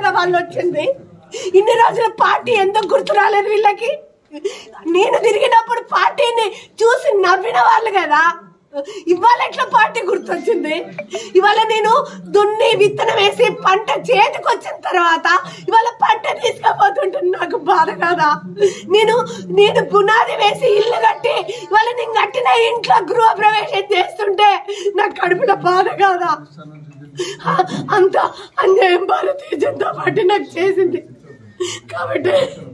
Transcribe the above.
కదా వాళ్ళు వచ్చింది ఇన్ని రోజులు పార్టీ ఎందుకు గుర్తు రాలేదు వీళ్ళకి నేను తిరిగినప్పుడు పార్టీని చూసి నవ్విన వాళ్ళు కదా ఇవాళ ఎట్లా పార్టీ గుర్తొచ్చింది ఇవాళ నేను దున్ని విత్తనం వేసి పంట చేతికి వచ్చిన తర్వాత ఇవాళ పంట తీసుకపోతుంటే నాకు బాధ కదా నేను నేను పునాది వేసి ఇల్లు కట్టి ఇవాళ నేను కట్టిన ఇంట్లో గృహ ప్రవేశం చేస్తుంటే నాకు కడుపులో బాధ కాదా అంత అన్యాయం భారతీయ జనతా పార్టీ నాకు చేసింది కాబట్టి